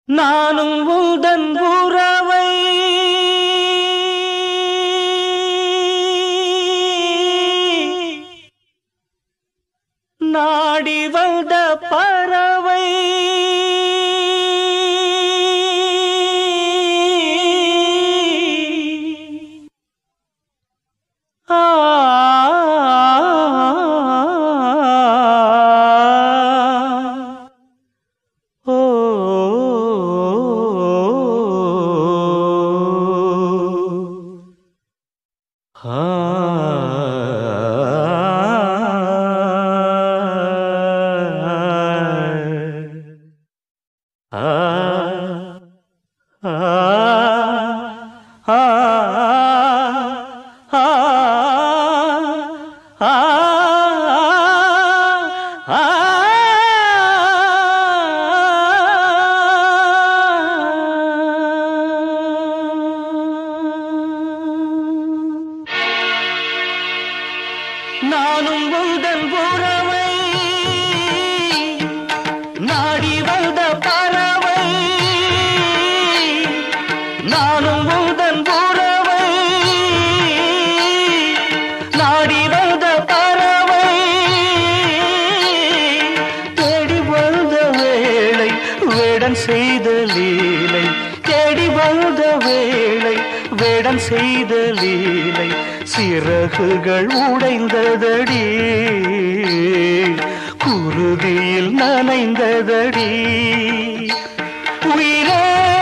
நானும் உந்தன் உறவை நாடி வந்த பறவை ஆ ஓ நானும் உந்தன் உறவை நாடி வந்த பறவை நானும் உந்தன் உறவை நாடி வந்த பறவை தேடி வந்த வேளை வேடன் செய்த லீலை தேடி வந்த வேளை வேடன் செய்த லீலை சிறகுகள் உடைந்ததடி குருதியில் நனைந்ததடி உயிரே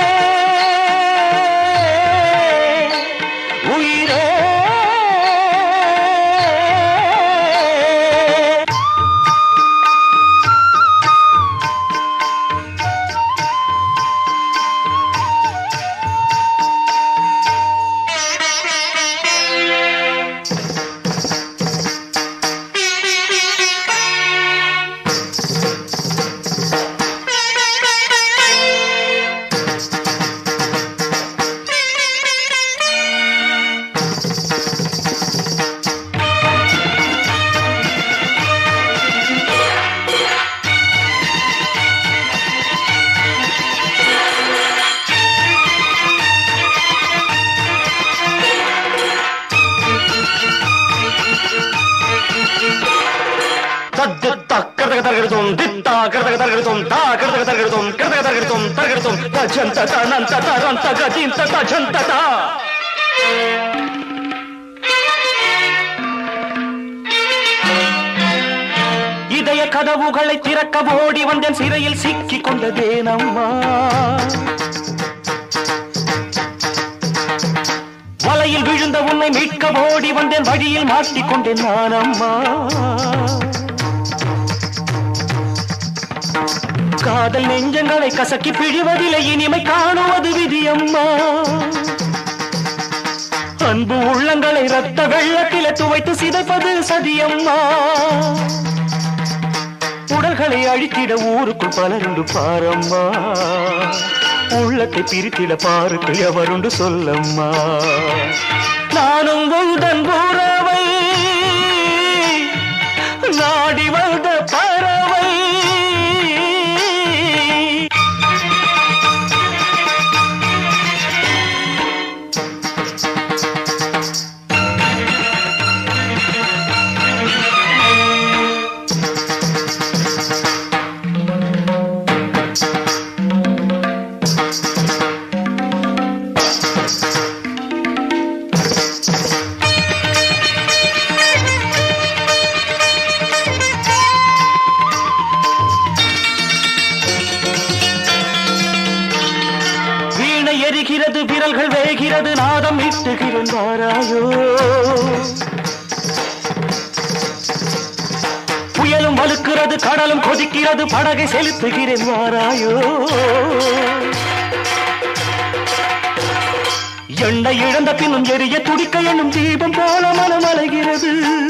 உயிரே తద్దు కర్తక తరగడుతాం దిత్తా కర్తక తరగడుతాం తా కర్తక తరగడుతాం కర్తక తరగడుతాం తరగడుతాం తజంత తనంత తరంత గజింత తజంత తా இதய கதவுகளை திறக்க ஓடி வந்தேன் சிறையில் சிக்கிக் கொண்டதேனம்மா வலையில் விழுந்த உன்னை மீட்க ஓடி வந்தேன் வழியில் மாட்டிக்கொண்டேன் நான் அம்மா காதல் நெஞ்சங்களை கசக்கி பிழிவதில்லை இனிமை காணுவது விதியம்மா அன்பு உள்ளங்களை ரத்த வெள்ளத்தில துவைத்து சிதைப்பது சதியம்மா உடல்களை அழித்திட ஊருக்குள் பலருண்டு பாரம்மா உள்ளத்தை பிரித்திட பாருக்கு எவருண்டு சொல்லம்மா நானும் உந்தன் உறவை நாடி வந்த பறவை வீணை எரிகிறது விரல்கள் வேகிறது நாதம் இட்டுகிறேன் வாராயோ புயலும் வலுக்கிறது கடலும் கொதிக்கிறது படகை செலுத்துகிறேன் வாராயோ எண்ணெய் இழந்த பின்னும் எரிய துடிக்க எண்ணும் தீபம் போல மனம் அலைகிறது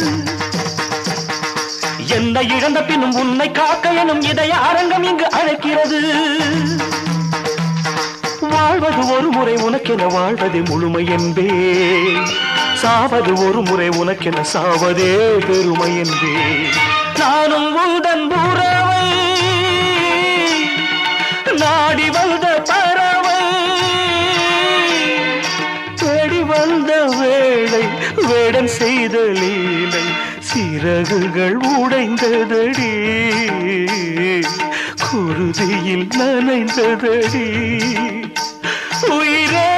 என்னை இழந்த பின்னும் உன்னை காக்க எனும் இதய அரங்கம் இங்கு அழைக்கிறது வாழ்வது ஒரு முறை உனக்கென வாழ்வதே முழுமை என்பே சாவது ஒரு முறை உனக்கென சாவதே பெருமை என்பே நானும் உந்தன் உறவை நாடி வந்த வேடன் செய்த லீலை சிறகுகள் உடைந்ததடி குருதியில் நனைந்ததடி உயிரே